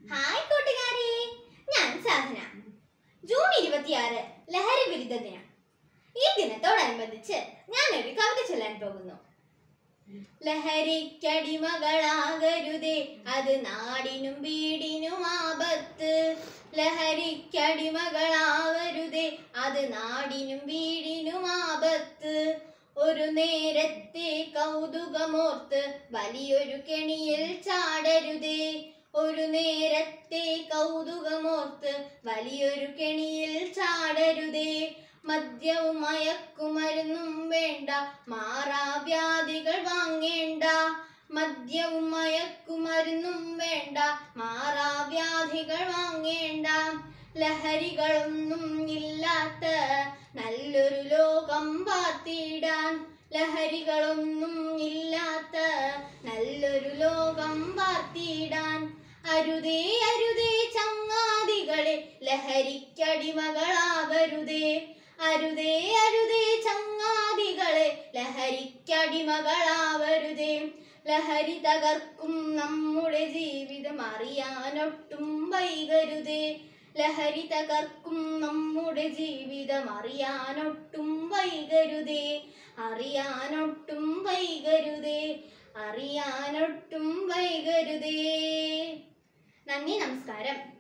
hi കൂട്ടുകാരെ ഞാൻ സാധന June ഇരുപത്തിയാറ് ലഹരി വിരുദ്ധ ദിനം ഈ ദിനത്തോടനുബന്ധിച്ച് ഞാൻ ഒരു കവിത ചൊല്ലാൻ പോകുന്നു ലഹരിക്കടിമകളാകരുതേ അത് നാടിനും വീടിനും ആപത്ത് ലഹരിക്കടിമകളാകരുതേ അത് നാടിനും വീടിനും ആപത്ത് ഒരു നേരത്തെ കൗതുകമോർത്ത് വലിയൊരു കെണിയിൽ ചാടരുതേ ഒരു നേരത്തെ കൗതുകമോർത്ത് വലിയൊരു കെണിയിൽ ചാടരുതേ മദ്യവും മയക്കുമരുന്നും വേണ്ട മാറാവ്യാധികൾ വാങ്ങേണ്ട മദ്യവും മയക്കുമരുന്നും വേണ്ട മാറാവ്യാധികൾ വാങ്ങേണ്ട ലഹരികളൊന്നും ഇല്ലാത്ത നല്ലൊരു ലോകം വാർത്തിടാൻ ലഹരികളൊന്നും ഇല്ലാത്ത നല്ലൊരു ലോകം വാർത്തിടാൻ അരുതേ അരുതേ ചങ്ങാതികളെ ലഹരിക്കടിമകളാവരുതേ അരുതേ അരുതേ ചങ്ങാതികളെ ലഹരിക്കടിമകളാവരുതേ ലഹരി തകർക്കും നമ്മുടെ ജീവിതം അറിയാനൊട്ടും വൈകരുതേ ലഹരി തകർക്കും നമ്മുടെ ജീവിതം അറിയാനൊട്ടും വൈകരുതേ അറിയാനൊട്ടും വൈകരുതേ അറിയാനൊട്ടും വൈകരുതേ നന്ദി നമസ്കാരം